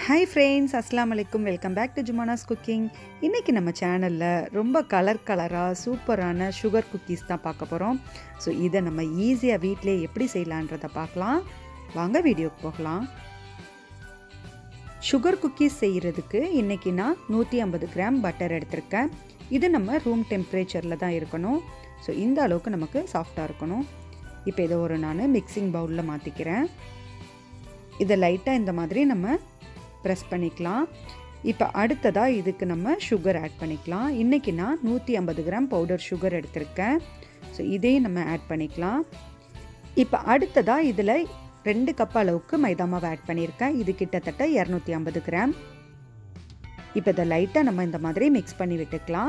hi friends அஸ்லாம் வலைக்கும் welcome back to Jumana's cooking இன்றைக்கி நம்ம சேனலில் ரொம்ப கலர் கலராக சூப்பரான சுகர் குக்கீஸ் தான் பார்க்க போகிறோம் ஸோ இதை நம்ம ஈஸியாக வீட்டிலே எப்படி செய்யலான்றதை பார்க்கலாம் வாங்க வீடியோக்கு போகலாம் சுகர் குக்கீஸ் செய்கிறதுக்கு இன்றைக்கி நான் நூற்றி ஐம்பது கிராம் பட்டர் எடுத்திருக்கேன் இது நம்ம ரூம் டெம்பரேச்சரில் தான் இருக்கணும் ஸோ இந்த அளவுக்கு நமக்கு சாஃப்டாக இருக்கணும் இப்போ இதை ஒரு நான் மிக்சிங் பவுலில் மாற்றிக்கிறேன் இதை லைட்டாக இந்த மாதிரி நம்ம ப்ரெஸ் பண்ணிக்கலாம் இப்போ அடுத்ததாக இதுக்கு நம்ம சுகர் ஆட் பண்ணிக்கலாம் இன்றைக்கி நான் நூற்றி ஐம்பது கிராம் பவுடர் சுகர் எடுத்திருக்கேன் ஸோ இதையும் நம்ம ஆட் பண்ணிக்கலாம் இப்போ அடுத்ததாக இதில் ரெண்டு கப் அளவுக்கு மைதா மாவு ஆட் பண்ணியிருக்கேன் இது கிட்டத்தட்ட இரநூத்தி ஐம்பது கிராம் இப்போ இதை லைட்டாக நம்ம இந்த மாதிரி மிக்ஸ் பண்ணி விட்டுக்கலாம்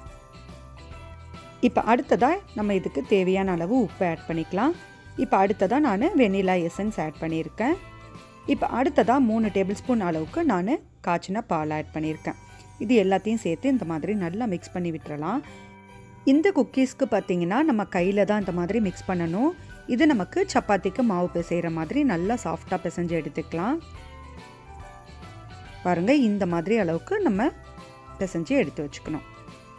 இப்போ அடுத்ததாக நம்ம இதுக்கு தேவையான அளவு உப்பு ஆட் பண்ணிக்கலாம் இப்போ அடுத்ததாக நான் வெனிலா எசன்ஸ் ஆட் பண்ணியிருக்கேன் இப்போ அடுத்ததாக மூணு டேபிள் ஸ்பூன் அளவுக்கு நான் காய்ச்சின பால் ஆட் பண்ணியிருக்கேன் இது எல்லாத்தையும் சேர்த்து இந்த மாதிரி நல்லா மிக்ஸ் பண்ணி விட்டுறலாம் இந்த குக்கீஸ்க்கு பார்த்தீங்கன்னா நம்ம கையில் தான் இந்த மாதிரி மிக்ஸ் பண்ணணும் இது நமக்கு சப்பாத்திக்கு மாவு பிசைகிற மாதிரி நல்லா சாஃப்டாக பிசைஞ்சு எடுத்துக்கலாம் பாருங்கள் இந்த மாதிரி அளவுக்கு நம்ம பிசைஞ்சு எடுத்து வச்சுக்கணும்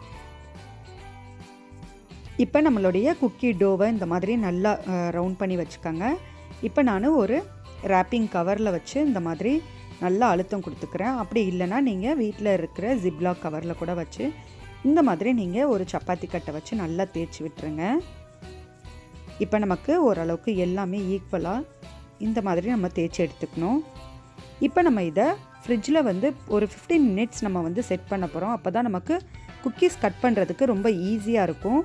இப்போ நம்மளுடைய குக்கி டோவை இந்த மாதிரி நல்லா ரவுண்ட் பண்ணி வச்சுக்கோங்க இப்போ நான் ஒரு ரேப்பிங் கவரில் வச்சு இந்த மாதிரி நல்லா அழுத்தம் கொடுத்துக்கிறேன் அப்படி இல்லைன்னா நீங்கள் வீட்டில் இருக்கிற ஜிப்லாக் கவரில் கூட வச்சு இந்த மாதிரி நீங்கள் ஒரு சப்பாத்தி கட்டை வச்சு நல்லா தேய்ச்சி விட்டுருங்க இப்போ நமக்கு ஓரளவுக்கு எல்லாமே ஈக்குவலாக இந்த மாதிரி நம்ம தேய்ச்சி எடுத்துக்கணும் இப்போ நம்ம இதை ஃப்ரிட்ஜில் வந்து ஒரு ஃபிஃப்டீன் மினிட்ஸ் நம்ம வந்து செட் பண்ண போகிறோம் அப்போ தான் நமக்கு குக்கீஸ் கட் பண்ணுறதுக்கு ரொம்ப ஈஸியாக இருக்கும்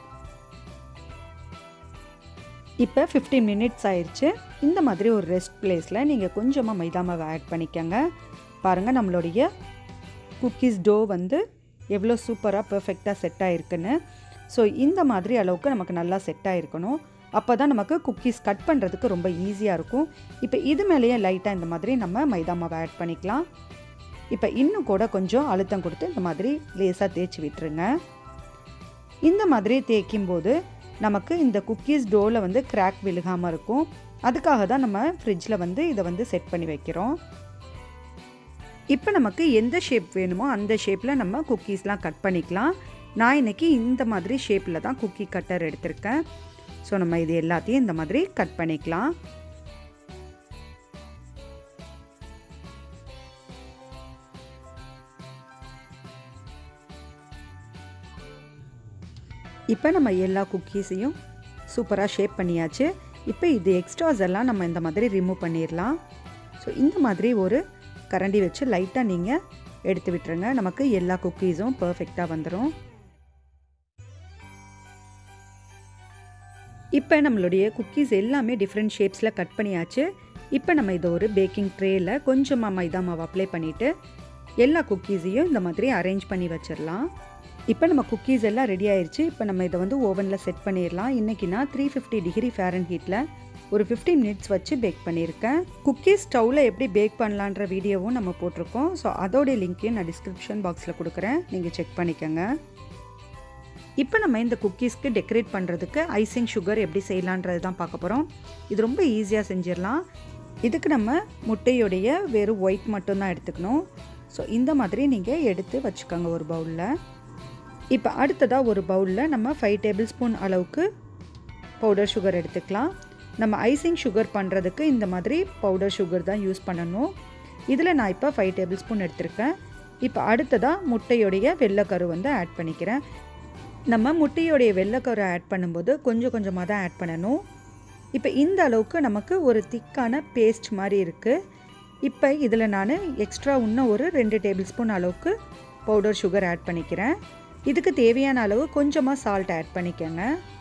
இப்போ ஃபிஃப்டீன் மினிட்ஸ் ஆயிடுச்சு இந்த மாதிரி ஒரு ரெஸ்ட் பிளேஸில் நீங்கள் கொஞ்சமாக மைதா மாவை ஆட் பண்ணிக்கோங்க பாருங்கள் நம்மளுடைய குக்கீஸ் டோ வந்து எவ்வளோ சூப்பராக பர்ஃபெக்டாக செட் ஆகிருக்குன்னு ஸோ இந்த மாதிரி அளவுக்கு நமக்கு நல்லா செட் ஆகிருக்கணும் அப்போ தான் நமக்கு குக்கீஸ் கட் பண்ணுறதுக்கு ரொம்ப ஈஸியாக இருக்கும் இப்போ இது மேலேயே லைட்டாக இந்த மாதிரி நம்ம மைதா மாவை ஆட் பண்ணிக்கலாம் இப்போ இன்னும் கூட கொஞ்சம் அழுத்தம் கொடுத்து இந்த மாதிரி லேசாக தேய்ச்சி விட்டுருங்க இந்த மாதிரி தேய்க்கும் போது நமக்கு இந்த குக்கீஸ் டோவில் வந்து கிராக் விழுகாமல் இருக்கும் அதுக்காக தான் நம்ம ஃப்ரிட்ஜில் வந்து இதை வந்து செட் பண்ணி வைக்கிறோம் இப்போ நமக்கு எந்த ஷேப் வேணுமோ அந்த ஷேப்பில் நம்ம குக்கீஸ்லாம் கட் பண்ணிக்கலாம் நான் இன்றைக்கி இந்த மாதிரி ஷேப்பில் தான் குக்கி கட்டர் எடுத்திருக்கேன் ஸோ நம்ம இது எல்லாத்தையும் இந்த மாதிரி கட் பண்ணிக்கலாம் இப்போ நம்ம எல்லா குக்கீஸையும் சூப்பராக ஷேப் பண்ணியாச்சு இப்போ இது எக்ஸ்ட்ராஸ் எல்லாம் நம்ம இந்த மாதிரி ரிமூவ் பண்ணிடலாம் ஸோ இந்த மாதிரி ஒரு கரண்டி வச்சு லைட்டாக நீங்கள் எடுத்து விட்டுருங்க நமக்கு எல்லா குக்கீஸும் பர்ஃபெக்டாக வந்துடும் இப்போ நம்மளுடைய குக்கீஸ் எல்லாமே டிஃப்ரெண்ட் ஷேப்ஸில் கட் பண்ணியாச்சு இப்போ நம்ம இதை ஒரு பேக்கிங் ட்ரேயில் கொஞ்சமாக மைதா மாவு அப்ளை பண்ணிவிட்டு எல்லா குக்கீஸையும் இந்த மாதிரி அரேஞ்ச் பண்ணி வச்சிடலாம் இப்போ நம்ம குக்கீஸ் எல்லாம் ரெடி ஆயிடுச்சு இப்போ நம்ம இதை வந்து ஓவனில் செட் பண்ணிடலாம் இன்றைக்கி நான் த்ரீ ஃபிஃப்டி டிகிரி ஃபேரன் ஹீட்டில் ஒரு ஃபிஃப்டீன் மினிட்ஸ் வச்சு பேக் பண்ணியிருக்கேன் குக்கீஸ் ஸ்டவ்வில் எப்படி பேக் பண்ணலான்ற வீடியோவும் நம்ம போட்டிருக்கோம் ஸோ அதோடைய லிங்க்கையும் நான் டிஸ்கிரிப்ஷன் பாக்ஸில் கொடுக்குறேன் நீங்கள் செக் பண்ணிக்கோங்க இப்போ நம்ம இந்த குக்கீஸ்க்கு டெக்கரேட் பண்ணுறதுக்கு ஐசிங் சுகர் எப்படி செய்யலான்றது தான் பார்க்க போகிறோம் இது ரொம்ப ஈஸியாக செஞ்சிடலாம் இதுக்கு நம்ம முட்டையுடைய வெறும் ஒயிட் மட்டும்தான் எடுத்துக்கணும் ஸோ இந்த மாதிரி நீங்கள் எடுத்து வச்சுக்கோங்க ஒரு பவுலில் இப்போ அடுத்ததாக ஒரு பவுலில் நம்ம ஃபைவ் டேபிள் ஸ்பூன் அளவுக்கு பவுடர் சுகர் எடுத்துக்கலாம் நம்ம ஐசிங் சுகர் பண்ணுறதுக்கு இந்த மாதிரி பவுடர் சுகர் தான் யூஸ் பண்ணணும் இதில் நான் இப்போ ஃபைவ் டேபிள் ஸ்பூன் எடுத்திருக்கேன் இப்போ அடுத்ததாக முட்டையுடைய வெள்ளைக்கரு வந்து ஆட் பண்ணிக்கிறேன் நம்ம முட்டையோடைய வெள்ளைக்கரு ஆட் பண்ணும்போது கொஞ்சம் கொஞ்சமாக தான் ஆட் பண்ணணும் இப்போ இந்த அளவுக்கு நமக்கு ஒரு திக்கான பேஸ்ட் மாதிரி இருக்குது இப்போ இதில் நான் எக்ஸ்ட்ரா இன்னும் ஒரு ரெண்டு டேபிள் ஸ்பூன் அளவுக்கு பவுடர் சுகர் ஆட் பண்ணிக்கிறேன் இதுக்கு தேவையான அளவு கொஞ்சமாக சால்ட் ஆட் பண்ணிக்கோங்க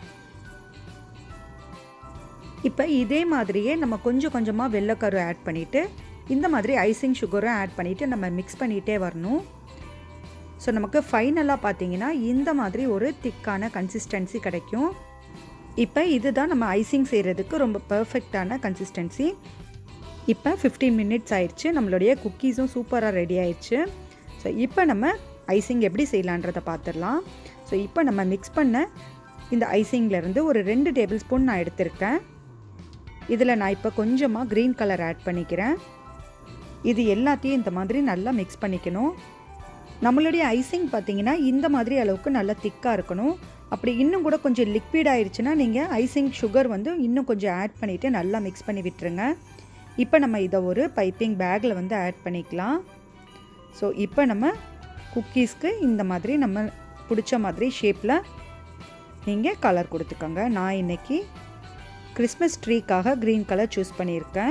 இப்போ இதே மாதிரியே நம்ம கொஞ்சம் கொஞ்சமாக வெள்ளைக்கரு ஆட் பண்ணிவிட்டு இந்த மாதிரி ஐசிங் சுகரும் ஆட் பண்ணிவிட்டு நம்ம மிக்ஸ் பண்ணிகிட்டே வரணும் ஸோ நமக்கு ஃபைனலாக பார்த்தீங்கன்னா இந்த மாதிரி ஒரு திக்கான கன்சிஸ்டன்சி கிடைக்கும் இப்போ இதுதான் நம்ம ஐசிங் செய்கிறதுக்கு ரொம்ப பர்ஃபெக்டான கன்சிஸ்டன்சி இப்போ ஃபிஃப்டீன் மினிட்ஸ் ஆயிடுச்சு நம்மளுடைய குக்கீஸும் சூப்பராக ரெடி ஆயிடுச்சு ஸோ இப்போ நம்ம ஐசிங் எப்படி செய்யலான்றதை பார்த்துடலாம் ஸோ இப்போ நம்ம மிக்ஸ் பண்ண இந்த ஐசிங்லேருந்து ஒரு ரெண்டு டேபிள் ஸ்பூன் நான் எடுத்திருக்கேன் இதில் நான் இப்போ கொஞ்சமாக க்ரீன் கலர் ஆட் பண்ணிக்கிறேன் இது எல்லாத்தையும் இந்த மாதிரி நல்லா மிக்ஸ் பண்ணிக்கணும் நம்மளுடைய ஐசிங் பார்த்தீங்கன்னா இந்த மாதிரி அளவுக்கு நல்லா திக்காக இருக்கணும் அப்படி இன்னும் கூட கொஞ்சம் லிக்விட் ஆயிடுச்சுன்னா நீங்கள் ஐசிங் சுகர் வந்து இன்னும் கொஞ்சம் ஆட் பண்ணிவிட்டு நல்லா மிக்ஸ் பண்ணி விட்டுருங்க இப்போ நம்ம இதை ஒரு பைப்பிங் பேக்கில் வந்து ஆட் பண்ணிக்கலாம் ஸோ இப்போ நம்ம குக்கீஸ்க்கு இந்த மாதிரி நம்ம பிடிச்ச மாதிரி ஷேப்பில் நீங்கள் கலர் கொடுத்துக்கோங்க நான் இன்றைக்கி கிறிஸ்மஸ் ட்ரீக்காக க்ரீன் கலர் சூஸ் பண்ணியிருக்கேன்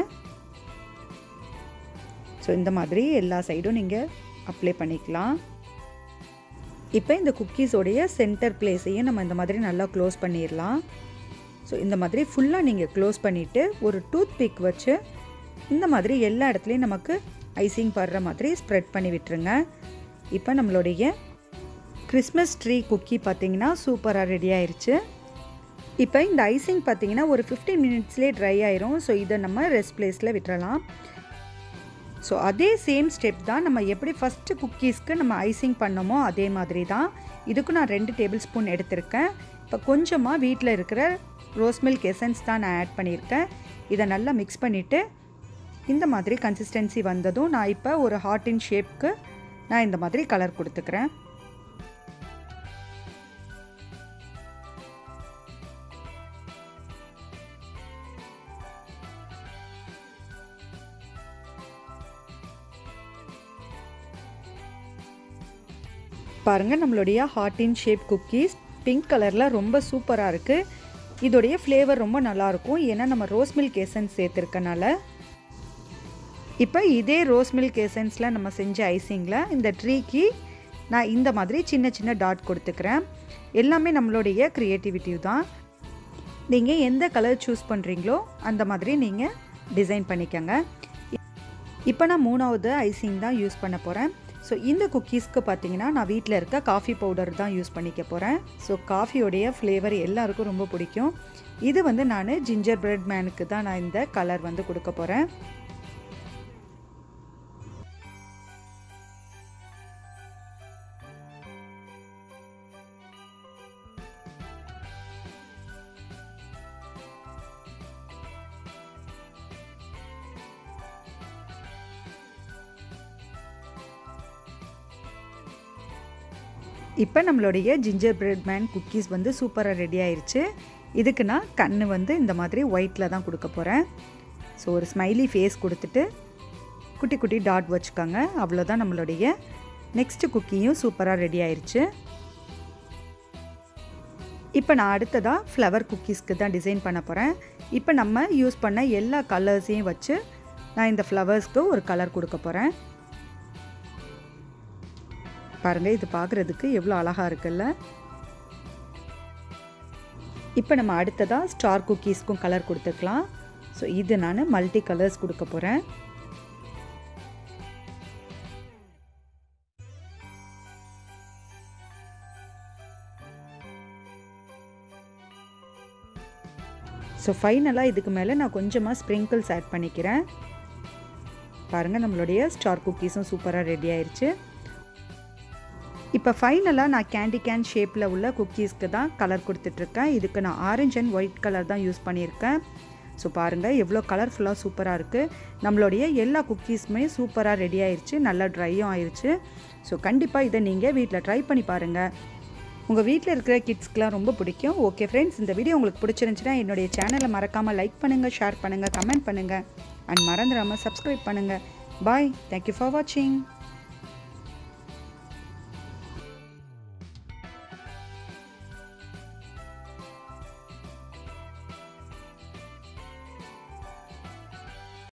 ஸோ இந்த மாதிரி எல்லா சைடும் நீங்கள் அப்ளை பண்ணிக்கலாம் இப்போ இந்த குக்கீஸோடைய சென்டர் பிளேஸையும் நம்ம இந்த மாதிரி நல்லா க்ளோஸ் பண்ணிடலாம் ஸோ இந்த மாதிரி ஃபுல்லாக நீங்கள் க்ளோஸ் பண்ணிவிட்டு ஒரு டூத் பிக் வச்சு இந்த மாதிரி எல்லா இடத்துலையும் நமக்கு ஐசிங் படுற மாதிரி ஸ்ப்ரெட் பண்ணி விட்டுருங்க இப்போ நம்மளுடைய கிறிஸ்மஸ் ட்ரீ குக்கி பார்த்திங்கன்னா சூப்பராக ரெடி ஆயிடுச்சு இப்போ இந்த ஐசிங் பார்த்திங்கன்னா ஒரு ஃபிஃப்டீன் மினிட்ஸ்லேயே ட்ரை ஆயிரும் ஸோ இதை நம்ம ரெஸ்ட் பிளேஸில் விட்டுறலாம் ஸோ அதே சேம் ஸ்டெப் தான் நம்ம எப்படி ஃபஸ்ட்டு குக்கீஸ்க்கு நம்ம ஐசிங் பண்ணோமோ அதே மாதிரி தான் இதுக்கு நான் ரெண்டு டேபிள் ஸ்பூன் எடுத்திருக்கேன் இப்போ கொஞ்சமாக வீட்டில் இருக்கிற ரோஸ் மில்க் எசன்ஸ் தான் நான் ஆட் பண்ணியிருக்கேன் இதை நல்லா மிக்ஸ் பண்ணிவிட்டு இந்த மாதிரி கன்சிஸ்டன்சி வந்ததும் நான் இப்போ ஒரு ஹார்டின் ஷேப்க்கு நான் இந்த மாதிரி கலர் கொடுத்துக்கிறேன் பாருங்கள் நம்மளுடைய ஹார்டின் ஷேப் குக்கீஸ் பிங்க் கலரில் ரொம்ப சூப்பராக இருக்குது இதோடைய ஃப்ளேவர் ரொம்ப நல்லாயிருக்கும் ஏன்னா நம்ம ரோஸ் மில்க் எசன்ஸ் சேர்த்துருக்கனால இப்போ இதே ரோஸ் மில்க் எசன்ஸில் நம்ம செஞ்ச ஐசிங்கில் இந்த ட்ரீக்கு நான் இந்த மாதிரி சின்ன சின்ன டாட் கொடுத்துக்கிறேன் எல்லாமே நம்மளுடைய க்ரியேட்டிவிட்டி தான் நீங்கள் எந்த கலர் சூஸ் பண்ணுறீங்களோ அந்த மாதிரி நீங்கள் டிசைன் பண்ணிக்கோங்க இப்போ நான் மூணாவது ஐசிங் தான் யூஸ் பண்ண போகிறேன் ஸோ இந்த குக்கீஸ்க்கு பார்த்தீங்கன்னா நான் வீட்டில் இருக்க காஃபி பவுடர் தான் யூஸ் பண்ணிக்க போகிறேன் ஸோ காஃபியோடைய ஃப்ளேவர் எல்லாருக்கும் ரொம்ப பிடிக்கும் இது வந்து நான் ஜிஞ்சர் பிரெட் மேனுக்கு தான் நான் இந்த கலர் வந்து கொடுக்க போகிறேன் இப்போ நம்மளுடைய ஜிஞ்சர் பிரெட் மேன் குக்கீஸ் வந்து சூப்பராக ரெடி ஆயிடுச்சு இதுக்கு நான் கண் வந்து இந்த மாதிரி ஒயிட்டில் தான் கொடுக்க போகிறேன் ஸோ ஒரு ஸ்மைலி ஃபேஸ் கொடுத்துட்டு குட்டி குட்டி டாட் வச்சுக்கோங்க அவ்வளோதான் நம்மளுடைய நெக்ஸ்ட்டு குக்கியும் சூப்பராக ரெடி ஆயிடுச்சு இப்போ நான் அடுத்ததாக ஃப்ளவர் குக்கீஸ்க்கு தான் டிசைன் பண்ண போகிறேன் இப்போ நம்ம யூஸ் பண்ண எல்லா கலர்ஸையும் வச்சு நான் இந்த ஃப்ளவர்ஸ்க்கு ஒரு கலர் கொடுக்க போகிறேன் பாருங்கள் இது பார்க்குறதுக்கு எவ்வளோ அழகாக இருக்குல்ல இப்போ நம்ம அடுத்ததாக ஸ்டார் குக்கீஸ்க்கும் கலர் கொடுத்துக்கலாம் ஸோ இது நான் மல்டி கலர்ஸ் கொடுக்க போகிறேன் ஸோ ஃபைனலாக இதுக்கு மேலே நான் கொஞ்சமாக ஸ்ப்ரிங்கிள்ஸ் ஆட் பண்ணிக்கிறேன் பாருங்கள் நம்மளுடைய ஸ்டார் குக்கீஸும் சூப்பராக ரெடி ஆயிடுச்சு இப்போ ஃபைனலாக நான் கேண்டி கேன் ஷேப்பில் உள்ள குக்கீஸ்க்கு தான் கலர் கொடுத்துட்ருக்கேன் இதுக்கு நான் ஆரஞ்ச் அண்ட் ஒயிட் கலர் தான் யூஸ் பண்ணியிருக்கேன் ஸோ பாருங்கள் எவ்வளோ கலர்ஃபுல்லாக சூப்பராக இருக்குது நம்மளுடைய எல்லா குக்கீஸுமே சூப்பராக ரெடி ஆயிடுச்சு நல்லா ட்ரையும் ஆயிடுச்சு ஸோ கண்டிப்பாக இதை நீங்கள் வீட்டில் ட்ரை பண்ணி பாருங்கள் உங்கள் வீட்டில் இருக்கிற கிட்ஸ்க்கெலாம் ரொம்ப பிடிக்கும் ஓகே ஃப்ரெண்ட்ஸ் இந்த வீடியோ உங்களுக்கு பிடிச்சிருந்துச்சுன்னா என்னுடைய சேனலை மறக்காமல் லைக் பண்ணுங்கள் ஷேர் பண்ணுங்கள் கமெண்ட் பண்ணுங்கள் அண்ட் மறந்துடாமல் சப்ஸ்கிரைப் பண்ணுங்கள் பாய் தேங்க்யூ ஃபார் வாட்சிங்